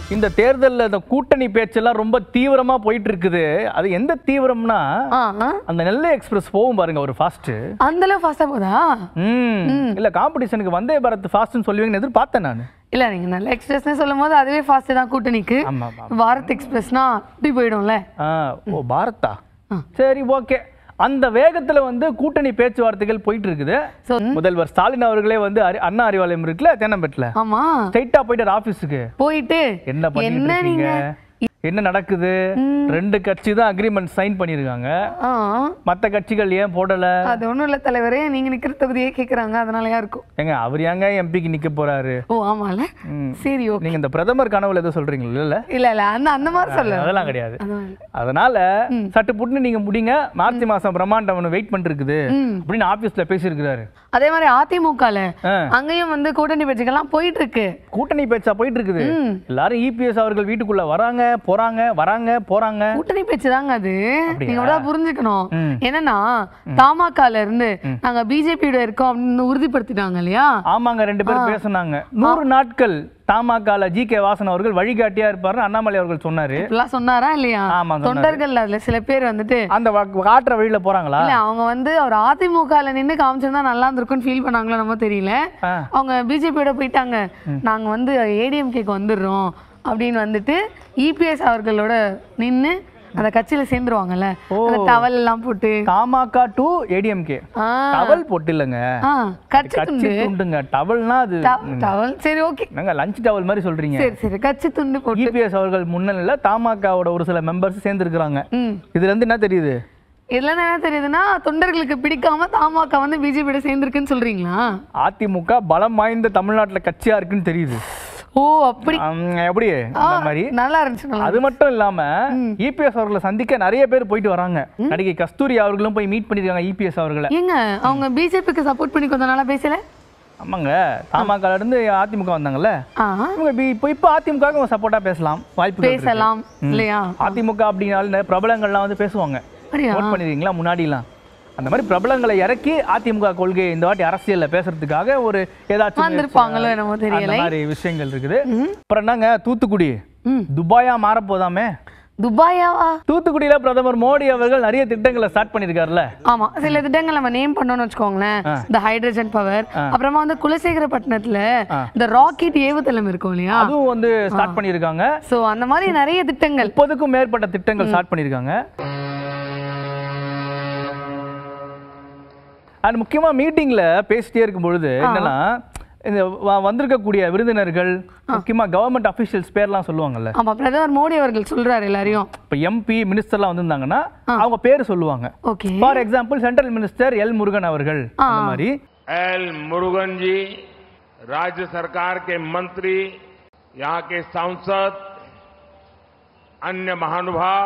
இந்த தேர்தல்ல இந்த கூட்டணி பேச்செல்லாம் ரொம்ப தீவிரமா போயிட்டு இருக்குது அது எந்த தீவிரம்னா ஆ ஆ. அந்த நெல்லை எக்ஸ்பிரஸ் போகும் பாருங்க ஒரு ஃபாஸ்ட் அந்த அளவு ஃபாஸ்டா போதா ம் இல்ல காம்படிஷனுக்கு வந்தே பாரத் ஃபாஸ்ட்னு சொல்லுவீங்கன்னு எதிர்பார்த்தேன் நான் இல்ல நீங்க நல்ல எக்ஸ்பிரஸ்னே சொல்லும் போது அதுவே ஃபாஸ்ட் தான் கூட்டணிக்கு ஆமா ஆமா பாரத் எக்ஸ்பிரஸ்னா இப்படி போயிடும்ல ஆ ஓ பாரத்தா சரி ஓகே அந்த வேகத்துல வந்து கூட்டணி பேச்சுவார்த்தைகள் போயிட்டு இருக்குது So, முதல்வர் ஸ்டாலின் அவர்களே வந்து அரி- அண்ணா அறிவாலயம் இருக்குல்ல தேனம்பேட்டில் ஆமா ஸ்ட்ரைட்டா போயிட்டார் ஆபீஸுக்கு போயிட்டு என்ன பண்ணிட்டு என்ன இருக்கீங்க நீங்க என்ன நடக்குது ரெண்டு கட்சி தான் அக்ரிமெண்ட் சைன் பண்ணிருக்காங்க ஆ மத்த கட்சிகள் ஏன் போடல அது ஒண்ணும் இல்ல தலைவரே நீங்க நிக்கிற தொகுதியே கேக்குறாங்க அதனாலயா இருக்கும் ஏங்க அவர் ஏங்க எம்பிக்கு நிக்க போறாரு ஓ ஆமால ம். சரி ஓகே நீங்க இந்த பிரதமர் கனவுல எதோ சொல்றீங்களா இல்ல இல்ல இல்ல அந்த அந்த மாதிரி சொல்ல அதெல்லாம் கிடையாது அதான் இல்ல. அதனால சட்டு புட்டுன்னு நீங்க முடிங்க மார்ச் மாசம் பிரம்மாண்டம் ஒன்று வெயிட் பண்ணிட்டு இருக்குது அப்படின்னு ஆபீஸ்ல பேசியிருக்கிறாரு அதே மாதிரி அதிமுகல ஆ. அங்கேயும் வந்து கூட்டணி பேச்சுக்கெல்லாம் போயிட்டு இருக்கு கூட்டணி பேச்சா போயிட்டு இருக்குது எல்லாரும் இபிஎஸ் அவர்கள் வீட்டுக்குள்ள வராங்க போறாங்க வராங்க போறாங்க கூட்டணி பேச்சு தாங்க அது அப்படியா? நீங்க கூட புரிஞ்சுக்கணும் ம். என்னன்னா தமாகால இருந்து நாங்க பிஜேபியோட இருக்கோம் அப்படின்னு உறுதிப்படுத்திட்டாங்க இல்லையா ஆமாங்க ரெண்டு பேரும் பேசுனாங்க நூறு நாட்கள் தமாகால ஜி கே வாசன் அவர்கள் வழிகாட்டியா இருப்பாருன்னு அண்ணாமலை அவர்கள் சொன்னாரு இப்படிலாம் சொன்னாரா இல்லையா ஆமா, சொன்னாரு. தொண்டர்கள் அதுல சில பேர் வந்துட்டு அந்த வா- காட்டுற வழியில போறாங்களா இல்ல அவங்க வந்து அவர் அதிமுகல நின்னு காமிச்சிருந்தா நல்லா இருந்திருக்கும்னு ஃபீல் பண்ணாங்களோ நம்ம தெரியல ஆ. அவங்க பிஜேபியோட போயிட்டாங்க நாங்க வந்து ஏடிஎம்கேக்கு வந்துடுறோம் அப்படின்னு வந்துட்டு இபிஎஸ் அவர்களோட நின்னு அந்த கட்சியில சேர்ந்துருவாங்கல்ல அந்த டவல் எல்லாம் போட்டு தமாகா டு ஏடிஎம்கே ஆ டவல் போட்டு இல்லைங்க ஆ கட்சி கட்சி துண்டு துண்டுங்க டவல்னா அது ட- டவல் சரி ஓகே நாங்க லஞ்ச் டவல் மாதிரி சொல்றீங்க சரி சரி கட்சி துண்டு போட்டு இபிஎஸ் அவர்கள் முன்னிலையில தமாகாவோட ஒரு சில மெம்பர்ஸ் சேர்ந்துருக்கிறாங்க ம் இதுல இருந்து என்ன தெரியுது இதுல இருந்து என்ன தெரியுதுன்னா தொண்டர்களுக்கு பிடிக்காம தமாக வந்து பிஜேபியோட சேர்ந்திருக்குன்னு சொல்றீங்களா அதிமுக பலம் வாய்ந்த தமிழ்நாட்டுல கட்சியா இருக்குன்னு தெரியுது ஓ அப்படி ஆம், எப்படி இந்த மாதிரி நல்லா இருந்துச்சு நல்லா அது மட்டும் இல்லாம இபிஎஸ் அவர்களை சந்திக்க நிறைய பேர் போயிட்டு வராங்க நடிகை கஸ்தூரி அவர்களும் போய் மீட் பண்ணிருக்காங்க இபிஎஸ் அவர்களை ஏங்க அவங்க பிஜேபிக்கு சப்போர்ட் பண்ணி கொஞ்ச நாளா பேசல ஆமாங்க தமாகால இருந்து அதிமுக வந்தாங்கல்ல ஆ இவங்க இப்ப- இப்போ இப்போ அதிமுக சப்போர்ட்டா பேசலாம் வாய்ப்பு பேசலாம் இல்லையா அதிமுக அப்படின்னால பிரபலங்கள்லாம் வந்து பேசுவாங்க அப்படியா நோட் பண்ணிருக்கீங்களா முன்னாடிலாம் அந்த மாதிரி பிரபலங்களை இறக்கி அதிமுக கொள்கை இந்த வாட்டி அரசியல்ல பேசுறதுக்காக ஒரு ஏதாச்சும் வந்திருப்பாங்களோ என்னமோ அந்த தெரியல மாதிரி விஷயங்கள் இருக்குது அப்புறம் என்னங்க தூத்துக்குடி ம். துபாயா மாறப்போதாமே துபாயாவா தூத்துக்குடியில பிரதமர் மோடி அவர்கள் நிறைய திட்டங்களை ஸ்டார்ட் பண்ணிருக்காருல்ல ஆமா சில திட்டங்கள் நம்ம நேம் பண்ணோம்னு வச்சுக்கோங்களேன் இந்த ஹைட்ரஜன் பவர் அப்புறமா வந்து குலசேகரப்பட்டினத்துல இந்த ராக்கெட் ஏவுதளம் இருக்கும் இல்லையா அதுவும் வந்து ஸ்டார்ட் பண்ணிருக்காங்க சோ அந்த மாதிரி நிறைய திட்டங்கள் முப்பதுக்கும் மேற்பட்ட திட்டங்கள் ஸ்டார்ட் பண்ணிருக்காங்க அண்ட் முக்கியமா மீட்டிங்ல பேசிட்டே இருக்கும் பொழுது என்னன்னா இந்த வ- வந்திருக்கக்கூடிய விருந்தினர்கள் முக்கியமா கவர்மெண்ட் அபிஷியல்ஸ் பேர்லாம் சொல்லுவாங்கல்ல ஆமா பிரதமர் மோடி அவர்கள் சொல்றாரு எல்லாரையும் இப்போ எம்பி மினிஸ்டர்லாம் வந்திருந்தாங்கன்னா அவங்க பேர் சொல்லுவாங்க okay for example central minister L Murugan அவர்கள் அந்த மாதிரி एल मुरुगन जी राज्य सरकार के मंत्री यहाँ के सांसद अन्य महानुभाव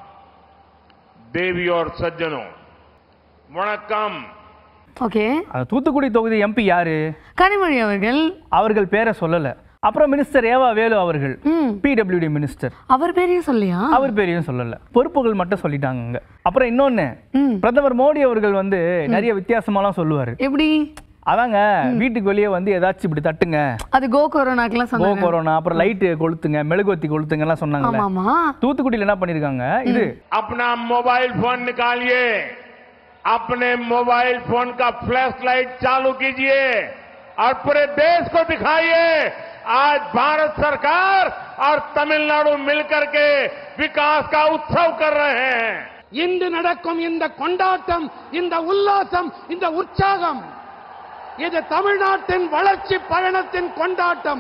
देवी और सज्जनों वणक्कम ஓகே அந்த தூத்துக்குடி தொகுதி எம்பி யாரு கனிமொழி அவர்கள் அவர்கள் பேரை சொல்லல அப்புறம் மினிஸ்டர் ஏவா வேலு அவர்கள் ம் பிடபிள்யூடி மினிஸ்டர் அவர் பேரையும் சொல்லியா அவர் பேரையும் சொல்லல பொறுப்புகள் மட்டும் சொல்லிட்டாங்க அங்க. அப்புறம் இன்னொன்னு ம் பிரதமர் மோடி அவர்கள் வந்து நிறைய வித்தியாசமாலாம் சொல்லுவாரு எப்படி அதாங்க வீட்டுக்கு வெளியே வந்து ஏதாச்சும் இப்படி தட்டுங்க அது கோ கொரோனாக்கெல்லாம் கோ சொன்னாங்க கொரோனா அப்புறம் லைட்டு கொளுத்துங்க மெழுகுவத்தி கொளுத்துங்க எல்லாம் சொன்னாங்கல்ல ஆமா ஆமா தூத்துக்குடியில என்ன பண்ணிருக்காங்க இது अपना मोबाइल फोन निकालिए अपने मोबाइल फोन का फ्लैश लाइट चालू कीजिए और पूरे देश को दिखाइए आज भारत सरकार और तमिलनाडु मिलकर के विकास का उत्सव कर रहे हैं இன்று நடக்கும் இந்த கொண்டாட்டம் இந்த உல்லாசம் இந்த உற்சாகம் இது தமிழ்நாட்டின் வளர்ச்சி பயணத்தின் கொண்டாட்டம்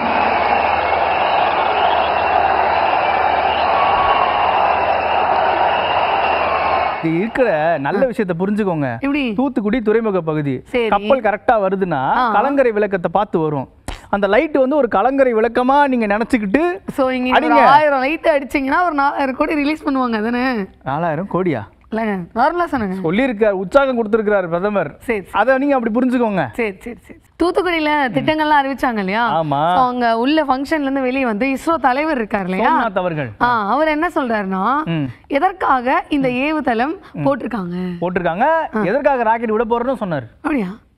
இது இருக்கிற நல்ல விஷயத்தை புரிஞ்சுக்கோங்க எப்படி தூத்துக்குடி துறைமுக பகுதி சரி. கப்பல் கரெக்டா வருதுன்னா கலங்கரை விளக்கத்தை பார்த்து வரும் அந்த லைட் வந்து ஒரு கலங்கரை விளக்கமா நீங்க நினைச்சுக்கிட்டு சோ இங்க ஒரு அடிங்க. ஆயிரம் லைட் அடிச்சீங்கன்னா ஒரு நாலாயிரம் கோடி ரிலீஸ் பண்ணுவாங்க தானே நாலாயிரம் கோடியா இல்லைங்க நார்மலா சொன்னாங்க சொல்லியிருக்கார் உற்சாகம் கொடுத்திருக்கிறார் பிரதமர் சரி அதை நீங்க அப்படி புரிஞ்சுக்கோங்க சரி சரி சரி தூத்துக்குடியில திட்டங்கள்லாம் அறிவிச்சாங்க இல்லையா ஆமா. So, அவங்க உள்ள ஃபங்க்ஷன்ல இருந்து வெளியே வந்து இஸ்ரோ தலைவர் இருக்கார் இல்லையா சோம்நாத் அவர்கள் ஆ அவர் என்ன சொல்றாருன்னா ம். எதற்காக இந்த ஏவுதளம் போட்டிருக்காங்க போட்டிருக்காங்க எதற்காக ராக்கெட் விட போறோம்னு சொன்னார் அப்படியா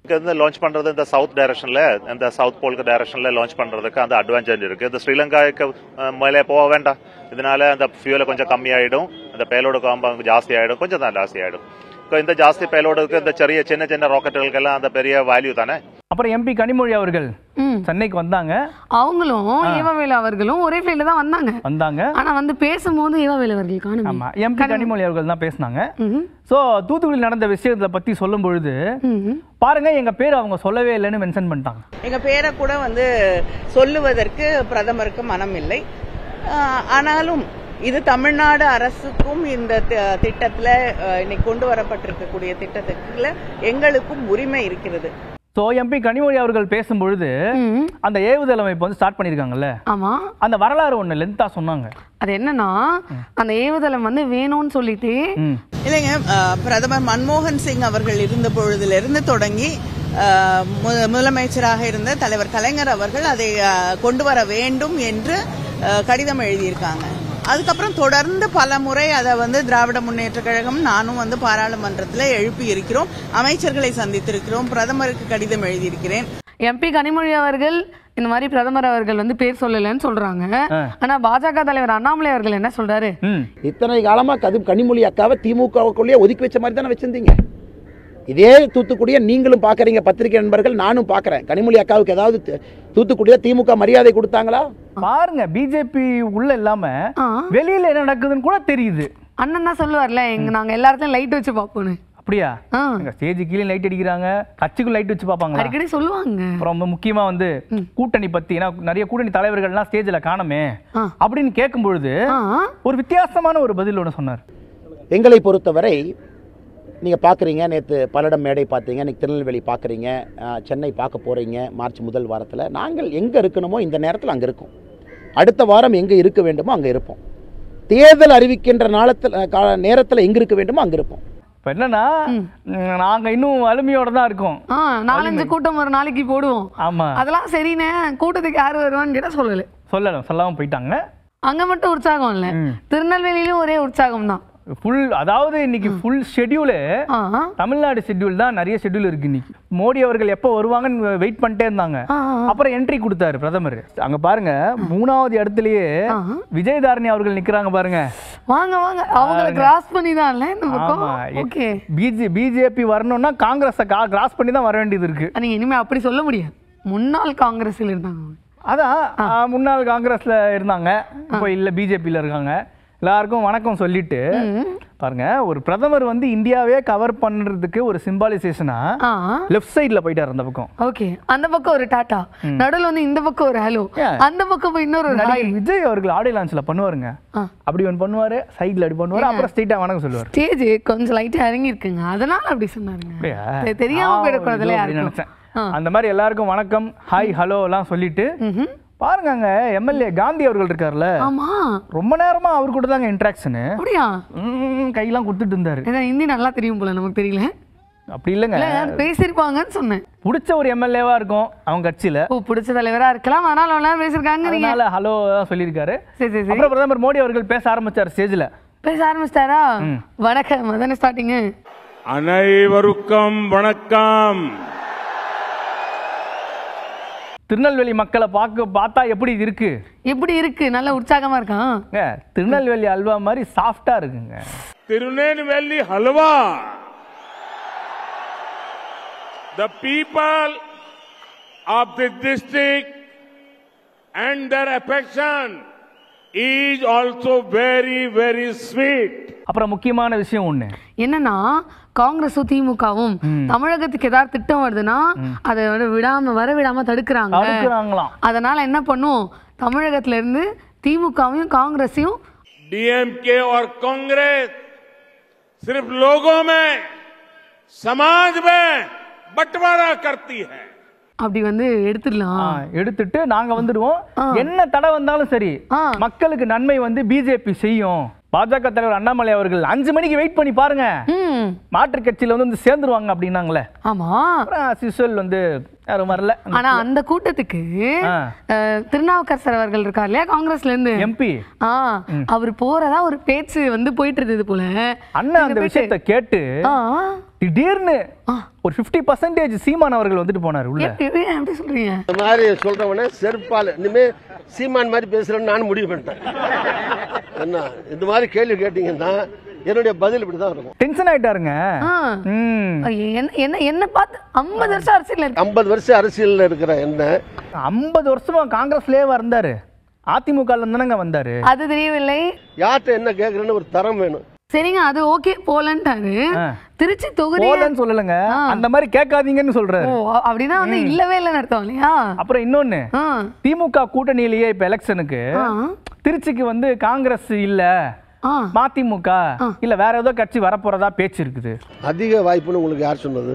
இங்க இருந்து லான்ச் பண்றது இந்த சவுத் டைரக்ஷன்ல இந்த சவுத் போலுக்கு டைரக்ஷன்ல லான்ச் பண்றதுக்கு அந்த அட்வான்டேஜ் இருக்கு இந்த ஸ்ரீலங்காவுக்கு அஹ், மேலே போக வேண்டாம் இதனால அந்த ஃபியூல கொஞ்சம் கம்மியாயிடும் அந்த பேலோடு காம்பு ஜாஸ்தி ஆயிடும் கொஞ்சம் தான் ஜாஸ்தி ஆயிடும் இப்போ இந்த ஜாஸ்தி பேலோடுக்கு இந்த சிறிய சின்ன சின்ன ராக்கெட்டுகளுக்கெல்லாம் அந்த பெரிய வேல்யூ தானே அப்புறம் எம்பி கனிமொழி அவர்கள் ம் சென்னைக்கு வந்தாங்க அவங்களும் ஏவவேலு அவர்களும் ஒரே ஃபிளைட்ல தான் வந்தாங்க வந்தாங்க ஆனா வந்து பேசும்போது ஏவவேலு அவர்கள் காணுமே ஆமா எம்பி கனிமொழி அவர்கள் தான் பேசினாங்க ம்ஹும். சோ தூத்துக்குடியில் நடந்த விஷயத்தை பத்தி சொல்லும் பொழுது ம்ஹும். பாருங்க எங்க பேர் அவங்க சொல்லவே இல்லைன்னு மென்ஷன் பண்ணிட்டாங்க எங்க பேரை கூட வந்து சொல்லுவதற்கு பிரதமருக்கு மனம் இல்லை ஆஹ் ஆனாலும் இது தமிழ்நாடு அரசுக்கும் இந்த தி- திட்டத்துல ஆஹ் இன்னைக்கு கொண்டு வரப்பட்டிருக்கக்கூடிய திட்டத்துக்குள்ள எங்களுக்கும் உரிமை இருக்கிறது சோ எம்பி கனிமொழி அவர்கள் பேசும் பொழுது ம். அந்த ஏவுதல் அமைப்பு வந்து ஸ்டார்ட் பண்ணிருக்காங்கல்ல ஆமா அந்த வரலாறு ஒண்ணு லென்த்தா சொன்னாங்க அது என்னன்னா அந்த ஏவுதளம் வந்து வேணும்னு சொல்லிட்டு ம். இல்லைங்க ஆஹ் பிரதமர் மன்மோகன் சிங் அவர்கள் இருந்த பொழுதிலிருந்து தொடங்கி ஆஹ் மு- முதலமைச்சராக இருந்த தலைவர் கலைஞர் அவர்கள் அதை ஆஹ் கொண்டு வர வேண்டும் என்று ஆஹ் கடிதம் எழுதியிருக்காங்க அதுக்கப்புறம் தொடர்ந்து பல முறை அதை வந்து திராவிட முன்னேற்ற கழகம் நானும் வந்து பாராளுமன்றத்தில் எழுப்பி இருக்கிறோம் அமைச்சர்களை சந்தித்திருக்கிறோம் பிரதமருக்கு கடிதம் எழுதியிருக்கிறேன் எம்பி கனிமொழி அவர்கள் இந்த மாதிரி பிரதமர் அவர்கள் வந்து பேர் சொல்லலைன்னு சொல்றாங்க ஆ. ஆனா பாஜக தலைவர் அண்ணாமலை அவர்கள் என்ன சொல்றாரு ம் இத்தனை காலமா கது கனிமொழி அக்காவை திமுகவுக்குள்ளேயே ஒதுக்கி வச்ச மாதிரி தானே வச்சிருந்தீங்க இதே தூத்துக்குடியை நீங்களும் பார்க்கறீங்க பத்திரிகை நண்பர்கள் நானும் பார்க்கறேன் கனிமொழி அக்காவுக்கு ஏதாவது தி- தூத்துக்குடியில திமுக மரியாதை கொடுத்தாங்களா பாருங்க பிஜேபி உள்ள இல்லாம ஆ. வெளியில என்ன நடக்குதுன்னு கூட தெரியுது அண்ணன் தான் சொல்லுவார்ல எங்க நாங்க எல்லா இடத்துலயும் லைட் வச்சு பார்ப்போம்னு அப்படியா ஆ. எங்க ஸ்டேஜ் கீழே லைட் அடிக்கிறாங்க கட்சிக்கும் லைட் வச்சு பார்ப்பாங்களா அடிக்கடி சொல்லுவாங்க அப்புறம் ரொம்ப முக்கியமா வந்து கூட்டணி பத்தி ஏன்னா நிறைய கூட்டணி தலைவர்கள்லாம் ஸ்டேஜ்ல காணமே ஆ. அப்படின்னு கேட்கும் பொழுது ஆ. ஒரு வித்தியாசமான ஒரு பதில் ஒன்று சொன்னார் எங்களை பொறுத்தவரை நீங்கள் பார்க்குறீங்க நேற்று பல்லடம் மேடை பார்த்தீங்க இன்னைக்கு திருநெல்வேலி பார்க்குறீங்க சென்னை பார்க்க போகிறீங்க மார்ச் முதல் வாரத்தில் நாங்கள் எங்கே இருக்கணுமோ இந்த நேரத்தில் அங்கே இருக்கோம் அடுத்த வாரம் எங்கே இருக்க வேண்டுமோ அங்கே இருப்போம் தேர்தல் அறிவிக்கின்ற நாளத்தில் நேரத்தில் எங்கே இருக்க வேண்டுமோ அங்கே இருப்போம் இப்ப என்னன்னா ம், நாங்க இன்னும் வலிமையோட தான் இருக்கோம் ஆ நாலஞ்சு கூட்டம் ஒரு நாளைக்கு போடுவோம் ஆமா அதெல்லாம் சரிண்ணே கூட்டத்துக்கு யார் வருவான்னு கேட்டா சொல்லல சொல்லலாம் சொல்லாம போயிட்டாங்க அங்க மட்டும் உற்சாகம் இல்ல திருநெல்வேலியிலும் ஒரே உற்சாகம் தான் ஃபுல் அதாவது இன்னைக்கு ஃபுல் ஷெட்யூலு ஆ தமிழ்நாடு ஷெட்யூல் தான் நிறைய ஷெட்யூல் இருக்கு இன்னைக்கு மோடி அவர்கள் எப்போ வருவாங்கன்னு வெயிட் பண்ணிட்டே இருந்தாங்க ஆ, ஆ. அப்புறம் என்ட்ரி கொடுத்தாரு பிரதமர் அங்க பாருங்க மூணாவது இடத்துலயே ஆ. விஜயதாரணி அவர்கள் நிக்கிறாங்க பாருங்க வாங்க வாங்க அவங்கள கிராஸ் பண்ணி தான் இல்ல இந்த பக்கம் ஆமா ஓகே பிஜே பிஜேபி வரணும்னா காங்கிரஸை கிராஸ் பண்ணி தான் வர வேண்டியது இருக்கு நீங்க இனிமே அப்படி சொல்ல முடியாது முன்னாள் காங்கிரஸில் இருந்தாங்க அவங்க. அதான் ஆ, முன்னாள் காங்கிரஸ்ல இருந்தாங்க இப்போ இல்ல பிஜேபியில் இருக்காங்க எல்லாருக்கும் வணக்கம் சொல்லிட்டு பாருங்க ஒரு பிரதமர் வந்து இந்தியாவே கவர் பண்றதுக்கு ஒரு சிம்பாலிசேஷனா ஆ லெஃப்ட் சைடுல போயிட்டாரு அந்த பக்கம் ஓகே அந்த பக்கம் ஒரு டாட்டா நடுவுல வந்து இந்த பக்கம் ஒரு ஹலோ Yeah. அந்த பக்கம் போய் இன்னொரு ஹாய் நடிகர் விஜய் அவர்கள் ஆடியோ லான்ச்ல பண்ணுவாருங்க ஆ. அப்படி ஒன்று பண்ணுவாரு சைடுல அப்படி பண்ணுவாரு அப்புறம் ஸ்ட்ரெயிட்டா வணக்கம் சொல்லுவாரு ஸ்டேஜ் கொஞ்சம் லைட்டா இறங்கி இருக்குங்க அதனால அப்படி சொன்னாருங்க அப்படியா? தெ- தெரியாம ஆ, போயிடக்கூடாதுல ஏதோ அப்படி யாருக்கும் நினைச்சேன். ஆ. அந்த மாதிரி எல்லாருக்கும் வணக்கம் ஹாய் ஹலோ எல்லாம் சொல்லிட்டு ம்ஹும். பாருங்க அங்க எம்எல்ஏ காந்தி அவர்கள் இருக்காருல்ல ஆமா ரொம்ப நேரமா அவர் கூட தாங்க இன்ட்ராக்ஷனு அப்படியா கையெல்லாம் கொடுத்துட்டு இருந்தாரு ஏன்னா ஹிந்தி நல்லா தெரியும் போல நமக்கு தெரியல அப்படி இல்லைங்க இல்ல பேசியிருப்பாங்கன்னு சொன்னேன் பிடிச்ச ஒரு எம்எல்ஏவா இருக்கும் அவங்க கட்சியில ஓ பிடிச்ச தலைவரா இருக்கலாம் ஆனால் அவ்வளோ நேரம் பேசியிருக்காங்கிறீங்க அதனால ஹலோ சொல்லியிருக்காரு சரி சரி சரி அப்புறம் பிரதமர் மோடி அவர்கள் பேச ஆரம்பிச்சார் ஸ்டேஜ்ல பேச ஆரம்பிச்சிட்டாரா வணக்கம் அதானே ஸ்டார்டிங்கு அனைவருக்கும் வணக்கம் திருநெல்வேலி மக்களை பார்க்க பார்த்தா எப்படி இருக்கு எப்படி இருக்கு நல்ல உற்சாகமா இருக்கான் ஏங்க, திருநெல்வேலி அல்வா மாதிரி சாஃப்டா இருக்குங்க Tirunelveli halwa the people of the district and their affection is also very very sweet அப்புறம் முக்கியமான விஷயம் ஒண்ணு என்னன்னா காங்கிரஸும் திமுகவும் தமிழகத்துக்கு ஏதாவது திட்டம் வருதுன்னா அதை வந்து விடாம வர விடாம தடுக்கிறாங்க தடுக்கிறாங்களாம் அதனால என்ன பண்ணும் தமிழகத்துல இருந்து திமுகவையும் காங்கிரஸையும் डीएमके और कांग्रेस सिर्फ लोगों में समाज में बंटवारा करती है அப்படி வந்து எடுத்துடலாம் ஆ, எடுத்துட்டு நாங்க வந்துடுவோம் என்ன தடை வந்தாலும் சரி ஆ. மக்களுக்கு நன்மை வந்து பிஜேபி செய்யும் பாஜக தலைவர் அண்ணாமலை அவர்கள் அஞ்சு மணிக்கு வெயிட் பண்ணி பாருங்க ம் மாற்று கட்சியில வந்து வந்து சேர்ந்துருவாங்க அப்படின்னாங்களே ஆமா அப்புறம் சிசுவல் வந்து யாரும் வரல ஆனா அந்த கூட்டத்துக்கு ஆ. அஹ், திருநாவுக்கரசர் அவர்கள் இருக்கார் இல்லையா காங்கிரஸ்ல இருந்து எம்பி ஆ அவர் போறதா ஒரு பேச்சு வந்து போயிட்டு இருந்தது போல அண்ணன் அந்த அங்க விஷயத்தை கேட்டு ஆ திடீர்னு ஒரு 50% பர்சன்டேஜ் சீமான் அவர்கள் வந்துட்டு போனார் உள்ள எப்படி எப்படி சொல்றீங்க இந்த மாதிரி சொல்றவனே செருப்பால் இனிமே சீமான் மாதிரி பேசுறேன்னு நான் முடிவு பண்ணிட்டேன் என்ன இந்த மாதிரி கேள்வி கேட்டீங்கன்னா என்னுடைய பதில் இப்படி தான் இருக்கும் டென்ஷன் ஆயிட்டாருங்க ஆ. ம் ஐயோ, என்ன என்ன என்ன பார்த்து ஐம்பது வருஷம் அரசியல் இருக்கு ஐம்பது வருஷம் அரசியலில் இருக்கிற என்ன ஐம்பது வருஷமா காங்கிரஸ்லயே இருந்தாரு அதிமுக தானங்க வந்தாரு அது தெரியவில்லை யார்கிட்ட என்ன கேட்குறேன்னு ஒரு தரம் வேணும் சரிங்க அது ஓகே போலன்ட்டாரு ஆ. திருச்சி தொகுதி போலன்னு சொல்லலைங்க ஆ. அந்த மாதிரி கேட்காதீங்கன்னு சொல்றாரு ஓ அ- அப்படின்னா வந்து இல்லவே இல்லைன்னு அர்த்தம் இல்லையா அப்புறம் இன்னொன்னு ஆ. திமுக கூட்டணியிலேயே இப்ப எலெக்ஷனுக்கு ஆ. திருச்சிக்கு வந்து காங்கிரஸ் இல்ல ஆ. மதிமுக இல்ல வேற ஏதோ கட்சி வரப்போறதா பேச்சு இருக்குது அதிக வாய்ப்புன்னு உங்களுக்கு யார் சொன்னது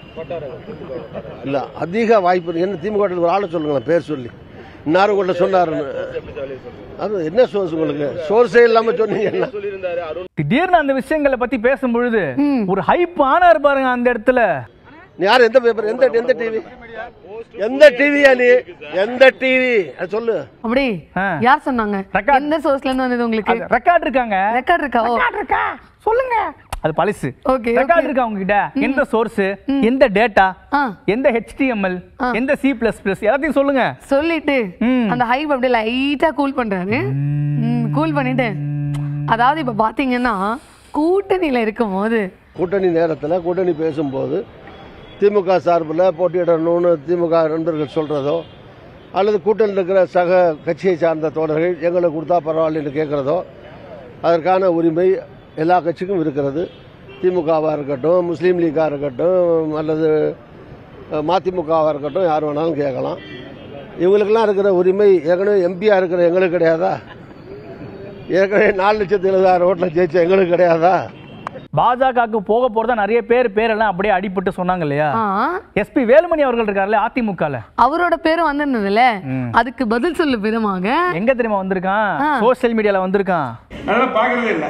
இல்ல அதிக வாய்ப்பு என்ன திமுக ல ஒரு ஆளை சொல்லுங்களேன் பேர் சொல்லி இன்னாரும் உங்கள்ட்ட சொன்னாருன்னு அது என்ன சோர்ஸ் உங்களுக்கு சோர்ஸே இல்லாம சொன்னீங்க என்ன திடீர்னு அந்த விஷயங்களை பத்தி பேசும் பொழுது ஒரு ஹைப் ஆனார் பாருங்க அந்த இடத்துல நீ யார் எந்த பேப்பர் எந்த எந்த டிவி எந்த டிவியா நீ எந்த டிவி அது சொல்லு அப்படி ஆ. யார் சொன்னாங்க Record. எந்த சோர்ஸ்ல இருந்து வந்தது உங்களுக்கு ரெக்கார்ட் இருக்காங்க ரெக்கார்ட் இருக்கா ஓ. ரெக்கார்ட் இருக்கா சொல்லுங்க அது பழசு Okay, ரெக்கார்ட் okay. இருக்கா உங்ககிட்ட எந்த சோர்ஸ் எந்த டேட்டா ஆ. எந்த ஹெச்டிஎம்எல் எந்த சி பிளஸ் பிளஸ் எல்லாத்தையும் சொல்லுங்க சொல்லிட்டு ம். அந்த ஹைப் அப்படியே லைட்டா கூல் பண்றாரு கூல் பண்ணிட்டு அதாவது இப்ப பாத்தீங்கன்னா கூட்டணியில இருக்கும் போது கூட்டணி நேரத்தில் கூட்டணி பேசும்போது திமுக சார்பில் போட்டியிடணும்னு திமுக நண்பர்கள் சொல்கிறதோ அல்லது கூட்டணியில் இருக்கிற சக கட்சியை சார்ந்த தோழர்கள் எங்களுக்கு கொடுத்தா பரவாயில்லன்னு கேட்குறதோ அதற்கான உரிமை எல்லா கட்சிக்கும் இருக்கிறது திமுகவாக இருக்கட்டும் முஸ்லீம் லீக்காக இருக்கட்டும் அல்லது அஹ், மதிமுகவாக இருக்கட்டும் யார் வேணாலும் கேட்கலாம் இவங்களுக்கெல்லாம் இருக்கிற உரிமை ஏற்கனவே எம்பியாக இருக்கிற எங்களுக்கு கிடையாதா ஏற்கனவே நாலு லட்சத்து எழுபதாயிரம் ஓட்டில் ஜெயிச்ச எங்களுக்கு கிடையாதா பாஜகவுக்கு போக போறதா நிறைய பேர் பேரெல்லாம் அப்படியே அடிபட்டு சொன்னாங்க இல்லையா ஆ, எஸ்பி வேலுமணி அவர்கள் இருக்காருல்ல அதிமுகல அவரோட பேரும் வந்திருந்ததுல அதுக்கு பதில் சொல்லு விதமாக எங்க தெரியுமா வந்திருக்கான் சோஷியல் மீடியால வந்திருக்கான் அதெல்லாம் பார்க்கறதே இல்லை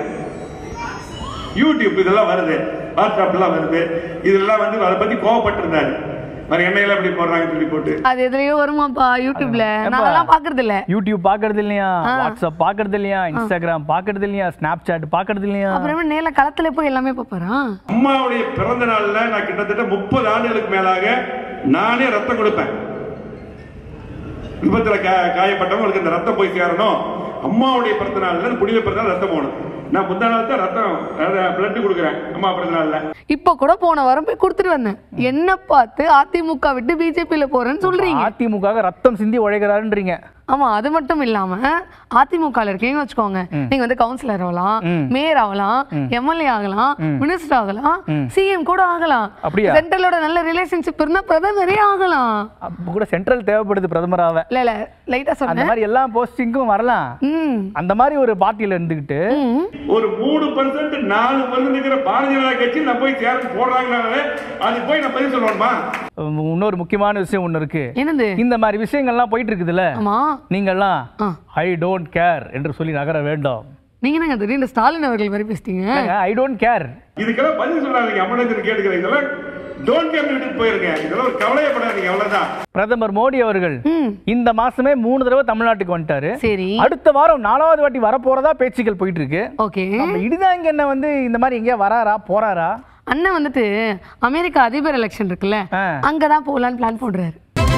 யூடியூப் இதெல்லாம் வருது வாட்ஸ்அப்லாம் வருது இதெல்லாம் வந்து அதை பத்தி கோவப்பட்டிருந்தாரு வேற எண்ணெயில அப்படி போடுறாங்கன்னு சொல்லி போட்டு அது எதுலயோ வருமாப்பா யூடியூப்ல ஏப்பா. நான் அதெல்லாம் பாக்குறது இல்ல யூடியூப் பாக்குறது இல்லையா வாட்ஸ்அப் பாக்குறது இல்லையா இன்ஸ்டாகிராம் பாக்குறது இல்லையா ஸ்னாப் சாட் பாக்குறது இல்லையா அப்புறமே நேர்ல களத்துல போய் எல்லாமே பாப்பாரா அம்மாவுடைய பிறந்த நாள்ல நான் கிட்டத்தட்ட முப்பது ஆண்டுகளுக்கு மேலாக நானே ரத்தம் கொடுப்பேன் விபத்துல கா- காயப்பட்டவங்களுக்கு இந்த ரத்தம் போய் சேரணும் அம்மாவுடைய பிறந்த நாள்ல புனித பிறந்த நாள் ரத்தம் போகணும் நான் முந்தா நாள் தான் ரத்தம் பிளட் கொடுக்குறேன் அம்மா பிறந்த நாள்ல இப்ப கூட போன வாரம் போய் கொடுத்துட்டு வந்தேன் என்ன பார்த்து அதிமுக விட்டு பிஜேபியில போறேன்னு சொல்றீங்க அதிமுக ரத்தம் சிந்தி உழைக்கிறாருன்றீங்க ஆமா அது மட்டும் இல்லாம அதிமுக இருக்கீங்கன்னு வச்சுக்கோங்க நீங்க வந்து கவுன்சிலர் ஆகலாம் மேயர் ஆகலாம் எம்எல்ஏ ஆகலாம் மினிஸ்டர் ஆகலாம் சிஎம் கூட ஆகலாம் அப்படியா? சென்ட்ரலோட நல்ல ரிலேஷன்ஷிப் இருந்தா பிரதமரே ஆகலாம் அப்ப கூட சென்ட்ரல் தேவைப்படுது பிரதமராக இல்ல இல்ல லைட்டா அந்த சொன்னேன் மாதிரி எல்லா போஸ்டிங்கும் வரலாம் ம் அந்த மாதிரி ஒரு பார்ட்டியில இருந்துகிட்டு ம். ஒரு மூணு பர்சன்ட் நாலு பர்சன்ட் இருக்கிற பாரதிய ஜனதா கட்சி நான் போய் சேர போடுறாங்கனாலே அது போய் நான் பதில் சொல்லணுமா உம், இன்னொரு முக்கியமான விஷயம் ஒண்ணு இருக்கு என்னது இந்த மாதிரி விஷயங்கள்லாம் போயிட்டு இருக்குதுல்ல ஆமா நீங்கெல்லாம் ஆ. ஐ டோன்ட் கேர் என்று சொல்லி நகர வேண்டும் நீங்க என்னங்க திடீர்னு ஸ்டாலின் அவர்கள் மாதிரி பேசிட்டீங்க ஐ டோன்ட் கேர் இதுக்கெல்லாம் பதில் சொல்லாதீங்க அம்மனத்தில் கேட்டுக்கிறேன் இதெல்லாம் டோன்ட் கேம் விட்டுட்டு போயிருங்க இதெல்லாம் ஒரு கவலையப்படாதீங்க அவ்வளவுதான் பிரதமர் மோடி அவர்கள் ம் இந்த மாசமே மூணு தடவை தமிழ்நாட்டுக்கு வந்துட்டாரு சரி அடுத்த வாரம் நாலாவது வாட்டி வரப்போறதா பேச்சுக்கள் போயிட்டு இருக்கு ஓகே நம்ம இடிதாங்க என்ன வந்து இந்த மாதிரி எங்கேயா வராரா போறாரா அண்ணன் வந்துட்டு அமெரிக்கா அதிபர் எலெக்ஷன் இருக்குல்ல ஆ. அங்கதான் போலான்னு பிளான் போடுறாரு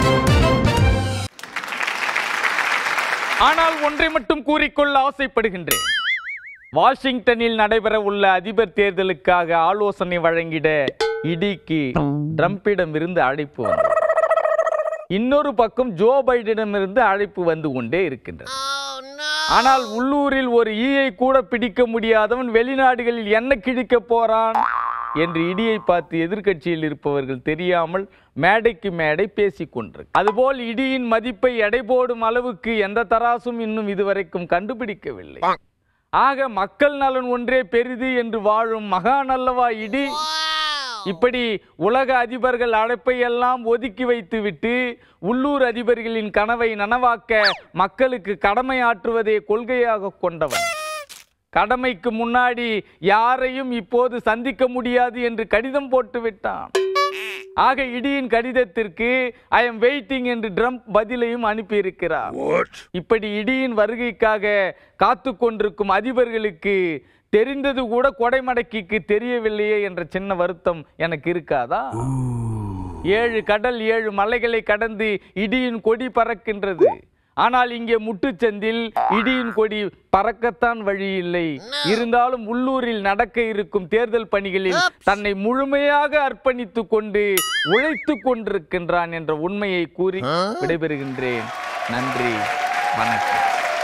ஆனால் ஒன்றை மட்டும் கூறிக்கொள்ள ஆசைப்படுகின்றேன் வாஷிங்டனில் நடைபெற உள்ள அதிபர் தேர்தலுக்காக ஆலோசனை வழங்கிட இடிக்கு ட்ரம்பிடமிருந்து அழைப்பு வந்தது இன்னொரு பக்கம் ஜோ பைடனிடமிருந்து அழைப்பு வந்து கொண்டே இருக்கின்றது ஆனால் உள்ளூரில் ஒரு ஈயை கூட பிடிக்க முடியாதவன் வெளிநாடுகளில் என்ன கிழிக்க போறான் என்று இடியை பார்த்து எதிர்க்கட்சியில் இருப்பவர்கள் தெரியாமல் மேடைக்கு மேடை பேசிக் கொண்டிருக்கு அதுபோல் இடியின் மதிப்பை எடை போடும் அளவுக்கு எந்த தராசும் இன்னும் இதுவரைக்கும் கண்டுபிடிக்கவில்லை ஆக மக்கள் நலன் ஒன்றே பெரிது என்று வாழும் மகான் அல்லவா இடி இப்படி உலக அதிபர்கள் அழைப்பை எல்லாம் ஒதுக்கி வைத்துவிட்டு உள்ளூர் அதிபர்களின் கனவை நனவாக்க மக்களுக்கு கடமையாற்றுவதே கொள்கையாக கொண்டவன் கடமைக்கு முன்னாடி யாரையும் இப்போது சந்திக்க முடியாது என்று கடிதம் போட்டு விட்டான் ஆக இடியின் கடிதத்திற்கு ஐ எம் வெயிட்டிங் என்று ட்ரம்ப் பதிலையும் அனுப்பியிருக்கிறார் இப்படி இடியின் வருகைக்காக காத்து கொண்டிருக்கும் அதிபர்களுக்கு தெரிந்தது கூட கொடைமடக்கிக்கு தெரியவில்லையே என்ற சின்ன வருத்தம் எனக்கு இருக்காதா ஏழு கடல் ஏழு மலைகளை கடந்து இடியின் கொடி பறக்கின்றது ஆனால் இங்கே முட்டுச்சந்தில் இடியின் கொடி பறக்கத்தான் வழி இல்லை இருந்தாலும் உள்ளூரில் நடக்க இருக்கும் தேர்தல் பணிகளில் தன்னை முழுமையாக அர்ப்பணித்துக் கொண்டு உழைத்துக் கொண்டிருக்கின்றான் என்ற உண்மையை கூறி விடைபெறுகின்றேன் நன்றி வணக்கம்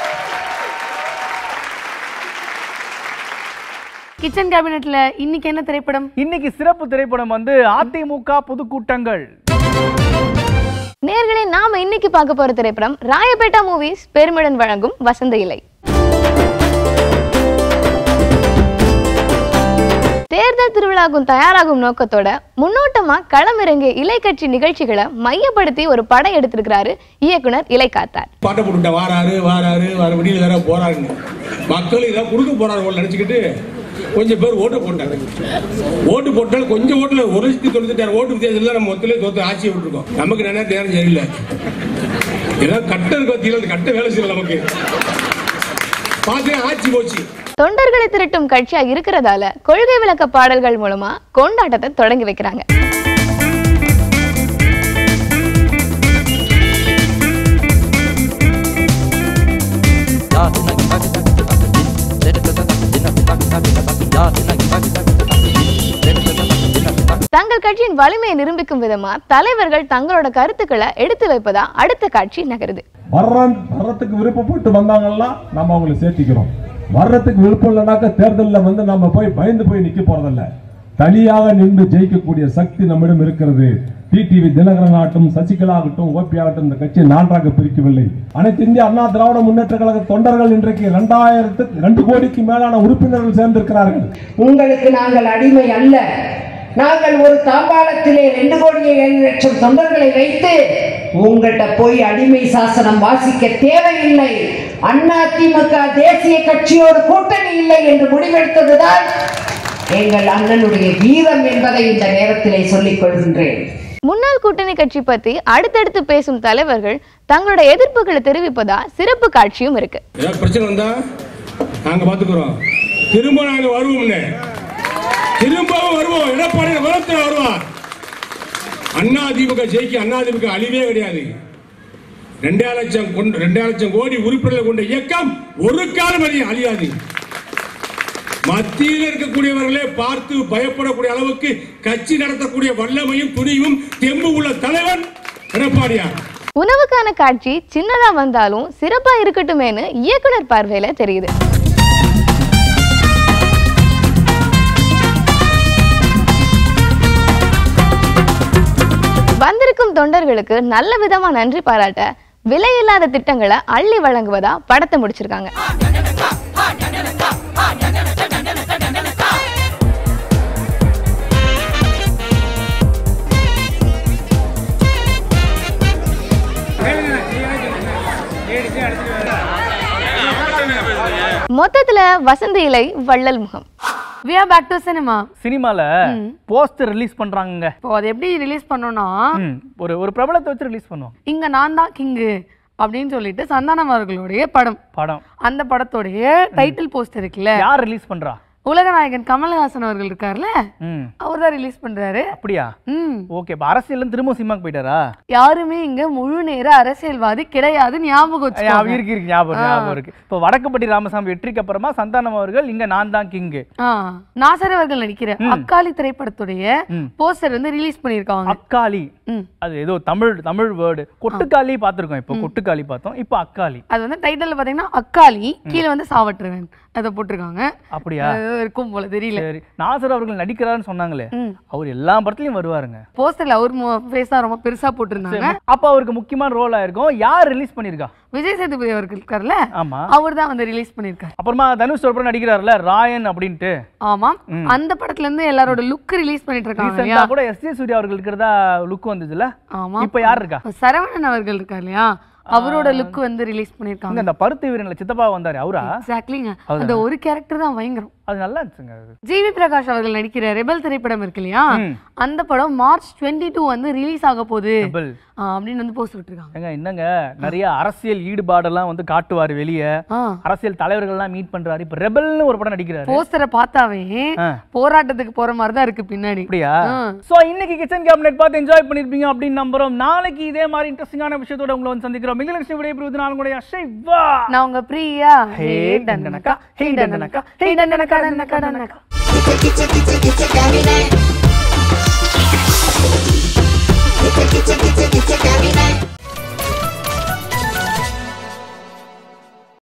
கிச்சன் கேபினெட்ல இன்னைக்கு என்ன திரைப்படம் இன்னைக்கு சிறப்பு திரைப்படம் வந்து அதிமுக பொதுக்கூட்டங்கள் நேர்களே நாம இன்னைக்கு பார்க்க போற திரைப்படம் ராயபேட்டா மூவிஸ் பெருமிடன் வழங்கும் வசந்த இலை தேர்தல் திருவிழாக்கும் தயாராகும் நோக்கத்தோட முன்னோட்டமா களமிறங்கிய இலை கட்சி நிகழ்ச்சிகளை மையப்படுத்தி ஒரு படம் எடுத்திருக்கிறாரு இயக்குனர் இலை காத்தார் பாட்டை போட்டுட்ட வாராரு வாராரு வர விடியல் வேற போறாருன்னு மக்கள் இதை கொடுக்க போறாரு போல நினைச்சுக்கிட்டு கொஞ்சம் பேர் ஓட்டு போட்டாங்க ஓட்டு போட்டாலும் கொஞ்சம் ஓட்டுல ஒரு லட்சத்தி தொண்ணூத்தாயிரம் ஓட்டு வித்தியாசத்தில் நம்ம மொத்தத்திலே தோத்து ஆட்சியை விட்டுருக்கோம் நமக்கு என்ன நேரம் சரியில்லை ஏதாவது கட்ட இருக்க வத்தியில அந்த கட்ட வேலை செய்யல நமக்கு பார்த்தேன் ஆட்சி போச்சு தொண்டர்களை திரட்டும் கட்சியா இருக்கிறதால கொள்கை விளக்க பாடல்கள் மூலமா கொண்டாட்டத்தை தொடங்கி வைக்கிறாங்க தங்கள் கட்சியின் வலிமையை நிரூபிக்கும் விதமா தலைவர்கள் தங்களோட கருத்துக்களை எடுத்து வைப்பதா அடுத்த காட்சி நகருது வர்றான் வர்றதுக்கு விருப்பப்பட்டு வந்தாங்கன்னா நம்ம அவங்களை சேர்த்திக்கிறோம் வர்றதுக்கு விருப்பம் இல்லைனாக்க தேர்தலில் வந்து நம்ம போய் பயந்து போய் நிக்க போறதில்ல தனியாக நின்று ஜெயிக்கக்கூடிய சக்தி நம்மிடம் இருக்கிறது டிடிவி தினகரன் ஆகட்டும் சசிகலா ஆகட்டும் ஓபி ஆகட்டும் இந்த கட்சியை நான்காக பிரிக்கவில்லை அனைத்து இந்திய அண்ணா திராவிட முன்னேற்ற கழக தொண்டர்கள் இன்றைக்கு இரண்டாயிரத்து ரெண்டு கோடிக்கு மேலான உறுப்பினர்கள் சேர்ந்திருக்கிறார்கள் உங்களுக்கு நாங்கள் அடிமை அல்ல நாங்கள் ஒரு தாம்பாளத்திலே ரெண்டு கோடியே ஏழு லட்சம் தொண்டர்களை வைத்து உங்கள்கிட்ட போய் அடிமை சாசனம் வாசிக்க தேவையில்லை அண்ணா திமுக தேசிய கட்சியோடு கூட்டணி இல்லை என்று முடிவெடுத்ததுதான் எங்கள் அண்ணனுடைய வீரம் என்பதை இந்த நேரத்திலே சொல்லிக் கொள்கின்றேன் முன்னாள் கூட்டணி கட்சி பத்தி அடுத்தடுத்து பேசும் தலைவர்கள் தங்களோட எதிர்ப்புகளை தெரிவிப்பதா சிறப்பு காட்சியும் இருக்கு ஏதாவது பிரச்சனை வந்தா நாங்க பாத்துக்கிறோம் திரும்ப நாங்க வருவோம்னு திரும்பவும் வருவோம் எடப்பாடி வளர்த்து வருவார் அண்ணா திமுக ஜெயிக்க அண்ணா திமுக அழிவே கிடையாது ரெண்டே லட்சம் கொண்டு ரெண்டே லட்சம் கோடி உறுப்பினர்களை கொண்ட இயக்கம் ஒரு காலம் வரையும் அழியாது மத்தியில் இருக்கக்கூடியவர்களே பார்த்து பயப்படக்கூடிய அளவுக்கு கட்சி நடத்தக்கூடிய வல்லமையும் துணிவும் தெம்பு உள்ள தலைவன் எடப்பாடியார் உணவுக்கான காட்சி சின்னதா வந்தாலும் சிறப்பா இருக்கட்டுமேனு இயக்குனர் பார்வையில தெரியுது வந்திருக்கும் தொண்டர்களுக்கு நல்ல விதமா நன்றி பாராட்ட விலையில்லாத திட்டங்களை அள்ளி வழங்குவதா படத்தை முடிச்சிருக்காங்க மொத்தத்துல வசந்த இலை வள்ளல் முகம் we are back to cinema சினிமால போஸ்டர் ரிலீஸ் பண்றாங்க இப்போ அதை எப்படி ரிலீஸ் பண்ணோம்னா ம், ஒரு ஒரு பிரபலத்தை வச்சு ரிலீஸ் பண்ணுவோம் இங்க நான் தான் கிங்கு அப்படின்னு சொல்லிட்டு சந்தானம் அவர்களுடைய படம் படம் அந்த படத்தோடைய டைட்டில் போஸ்டர் இருக்குல்ல யார் ரிலீஸ் பண்றா உலகநாயகன் கமல்ஹாசன் அவர்கள் இருக்கார்ல ம் அவர் தான் ரிலீஸ் பண்றாரு அப்படியா ம் ஓகே இப்போ அரசியல் திரும்ப சினிமாக்கு போயிட்டாரா யாருமே இங்க முழு நேர அரசியல்வாதி கிடையாது ஞாபகம் ஏய், வச்சுக்கோங்க. அவ இருக்கு இருக்கு ஞாபகம் ஆ. ஞாபகம் இருக்கு இப்போ வடக்குப்பட்டி ராமசாமி வெற்றிக்கு அப்புறமா சந்தானம் அவர்கள் இங்க நான் தான் கிங்கு ஆ, நாசர் அவர்கள் நடிக்கிற அக்காலி திரைப்படத்துடைய ம். போஸ்டர் வந்து ரிலீஸ் பண்ணியிருக்காங்க அக்காளி ம். அது ஏதோ தமிழ் தமிழ் வேர்டு கொட்டுக்காளி பார்த்திருக்கோம் இப்போ கொட்டுக்காளி பார்த்தோம் இப்போ அக்காளி அது வந்து டைட்டில் பாத்தீங்கன்னா அக்காளி கீழே வந்து சாவட்டுருவன் அதை போட்டிருக்காங்க அப்படியா அது ஏதோ இருக்கும் போல தெரியல சரி நாசர் அவர்கள் நடிக்கிறாருன்னு சொன்னாங்க ம். அவர் எல்லா படத்துலயும் வருவாருங்க போஸ்டர்ல அவர் ஃபேஸ் தான் ரொம்ப பெருசா போட்டிருந்தாங்க சரி, அப்ப அவருக்கு முக்கியமான ரோல் ஆயிருக்கும் யார் ரிலீஸ் பண்ணிருக்கா விஜய் சேதுபதி அவர்கள் இருக்கார்ல ஆமா அவர் தான் வந்து ரிலீஸ் பண்ணியிருக்காரு அப்புறமா தனுஷ் ஒரு படம் நடிக்கிறாருல ராயன் அப்படின்ட்டு ஆமாம் அந்த படத்துல இருந்து எல்லாரோட லுக் ரிலீஸ் பண்ணிட்டு இருக்காங்க ரீசெண்டா இல்லையா கூட எஸ் ஜே சூர்யா அவர்கள் இருக்கிறதா லுக் வந்ததுல ஆமா இப்ப யார் இருக்கா இப்ப சரவணன் அவர்கள் இருக்கார் இல்லையா அவரோட லுக் வந்து ரிலீஸ் பண்ணிருக்காங்க இந்த பருத்தி வீரன்ல சித்தப்பா வந்தாரு அவரா எக்ஸாக்ட்லிங்க அவர்தானா? அந்த ஒரு கேரக்டர் தான் பயங்கரம் அது நல்லா இருந்துச்சுங்க அது ஜிவி பிரகாஷ் அவர்கள் நடிக்கிற ரெபல் திரைப்படம் இருக்கு இல்லையா ம். அந்த படம் மார்ச் டுவெண்ட்டி டூ வந்து ரிலீஸ் ஆக போகுது Rebel. ஆ, அப்படின்னு வந்து போஸ்ட் விட்டுருக்காங்க ஏங்க என்னங்க நிறைய அரசியல் ஈடுபாடெல்லாம் வந்து காட்டுவாரு வெளியே ஆ. அரசியல் தலைவர்கள்லாம் மீட் பண்றாரு இப்ப ரெபல்னு ஒரு படம் நடிக்கிறாரு போஸ்டரை பார்த்தாவே ஆ. போராட்டத்துக்கு போற மாதிரி தான் இருக்கு பின்னாடி அப்படியா ஆ. சோ இன்னைக்கு கிச்சன் கேபினெட் பார்த்து என்ஜாய் பண்ணிருப்பீங்க அப்படின்னு நம்புறோம் நாளைக்கு இதே மாதிரி இன்ட்ரெஸ்டிங்கான விஷயத்தோட உங்களை வந்து சந்திக்கிறோம் மிக லட்சுமி விடைபெறுவது நான் கூட அஷய் வா நான் உங்க பிரியா ஹே டண்டனக்கா ஹே டண்டனக்கா ஹே டண்டனக்கா டண்டனக்கா டண்டனக்கா Kitchen, kitchen, kitchen, kitchen, cabinet.